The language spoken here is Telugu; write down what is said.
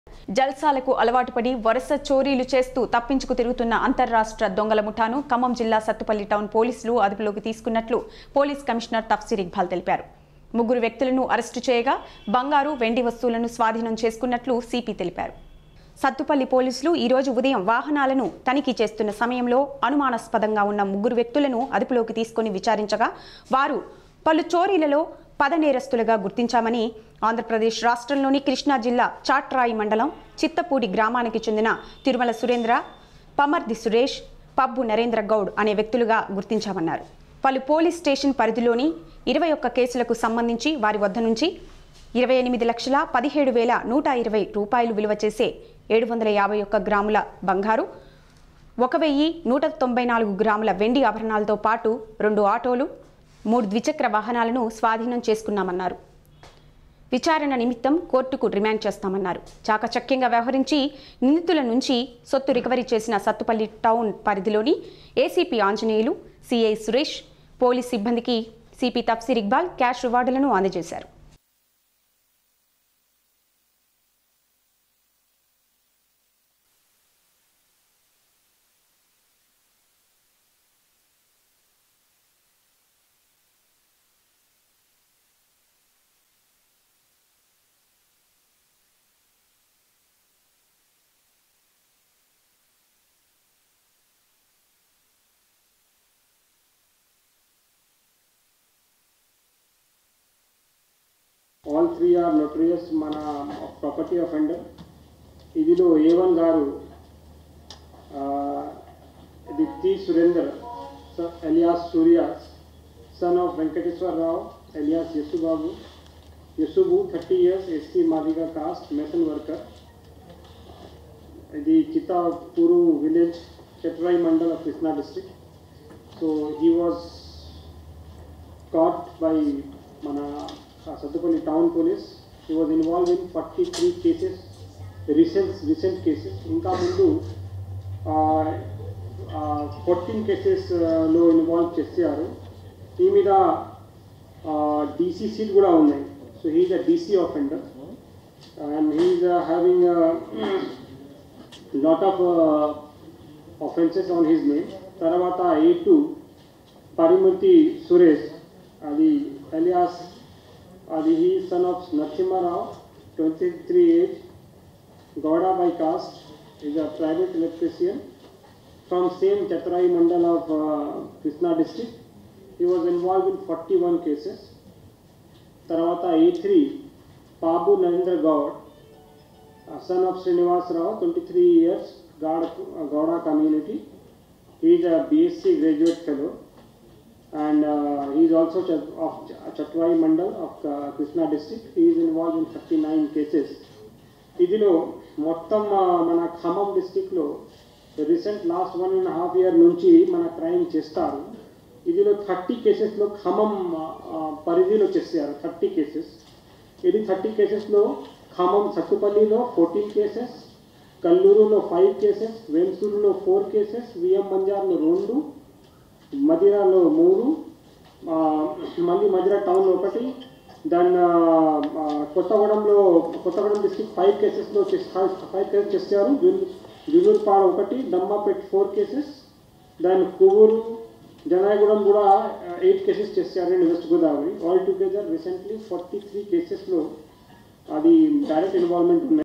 జల్సాలకు అలవాటు పడి వరుస చోరీలు చేస్తూ తప్పించుకు తిరుగుతున్న అంతర్రాష్ట్ర దొంగల ముఠాను ఖమ్మం జిల్లా సత్తుపల్లి టౌన్ పోలీసులు అదుపులోకి తీసుకున్నట్లు పోలీస్ కమిషనర్ తఫ్సీర్ ఇక్బాల్ తెలిపారు ముగ్గురు వ్యక్తులను అరెస్టు చేయగా బంగారు వెండి వస్తువులను స్వాధీనం చేసుకున్నట్లు సిపి తెలిపారు సత్తుపల్లి పోలీసులు ఈ రోజు ఉదయం వాహనాలను తనిఖీ చేస్తున్న సమయంలో అనుమానాస్పదంగా ఉన్న ముగ్గురు వ్యక్తులను అదుపులోకి తీసుకొని విచారించగా వారు పలు చోరీలలో పద నేరస్తులుగా గుర్తించామని ఆంధ్రప్రదేశ్ రాష్ట్రంలోని కృష్ణా జిల్లా చాట్రాయి మండలం చిత్తపూడి గ్రామానికి చెందిన తిరుమల సురేంద్ర పమర్ది సురేష్ పబ్బు నరేంద్ర గౌడ్ అనే వ్యక్తులుగా గుర్తించామన్నారు పలు పోలీస్ స్టేషన్ పరిధిలోని ఇరవై ఒక్క కేసులకు సంబంధించి వారి వద్ద నుంచి ఇరవై ఎనిమిది లక్షల పదిహేడు వేల నూట ఇరవై రూపాయలు విలువ చేసే ఏడు వందల యాభై ఒక్క గ్రాముల బంగారు ఒక వెయ్యి నూట తొంభై నాలుగు గ్రాముల వెండి ఆభరణాలతో పాటు రెండు ఆటోలు మూడు ద్విచక్ర వాహనాలను స్వాధీనం చేసుకున్నామన్నారు విచారణ నిమిత్తం కోర్టుకు రిమాండ్ చేస్తామన్నారు చాకచక్యంగా వ్యవహరించి నిందితుల నుంచి సొత్తు రికవరీ చేసిన సత్తుపల్లి టౌన్ పరిధిలోని ACP Anjaneyulu CI Suresh police సిబ్బందికి సిపి తఫ్సీర్ ఇక్బాల్ క్యాష్ రివార్డులను అందజేశారు ఆల్ త్రీ ఆర్ నోటరియస్ మన ప్రాపర్టీ అఫెండర్ ఇదిలో ఏ వన్ గారు ఇది T Surender alias Suryas son of Venkateswararao alias Yashubabu Yashubu thirty years ST Madiga caste mason worker ఇది Chittapuru village Chetrai mandal of Krishna district so he was caught by మన Sathupalli town police he was involved in forty three cases recent recent cases ఇంకా ముందు ఫోర్టీన్ కేసెస్లో ఇన్వాల్వ్ చేశారు ఈ మీద డీసీ కూడా ఉన్నాయి so he's a DC offender and he's having lot of offenses on his name తర్వాత ఏ టూ పరిమతి సురేష్ అది అలియాస్ అది he son of Narasimharao twenty three age Gouda by caste is a private electrician from same Chatrai mandal of Krishna district he was involved in forty one cases తర్వాత A three Babu Narendra Goud son of Srinivas Rao, 23 years, Gauda, Gauda community. He is a BSc graduate fellow and uh, he is also Chat- of Ch- Chatwai Mandal of uh, Krishna district. He is involved in 39 cases. ఇదిలో మొత్తం ఆ, మన ఖమ్మం డిస్టిక్లో recent last one and half year నుంచి మన క్రైమ్ చేస్తారు ఇదిలో థర్టీ కేసెస్లో ఖమ్మం ఆ, ఆ, పరిధిలో చేశారు థర్టీ కేసెస్ ఇది థర్టీ కేసెస్లో ఖమ్మం సత్తుపల్లిలో ఫోర్టీన్ కేసెస్ కల్లూరులో ఫైవ్ కేసెస్ వెంసూరులో ఫోర్ కేసెస్ విఎం మంజార్లో రెండు మదిరాలో మూడు ఆ, మళ్ళీ మదిరా టౌన్ ఒకటి దాని ఆ, ఆ, కొత్తగూడెంలో కొత్తగూడెం డిస్టిక్ ఫైవ్ కేసెస్లో ఫైవ్ ఫైవ్ కేసెస్ చేశారు జూన్ జూనూరుపాడ ఒకటి దమ్మాపేట్ ఫోర్ కేసెస్ దాని కొవ్వూరు జనాయగూడెం కూడా ఎయిట్ కేసెస్ చేశారు and west Godavari all together recently forty three కేసెస్లో అది డైరెక్ట్ ఇన్వాల్వ్మెంట్ ఉన్నాయి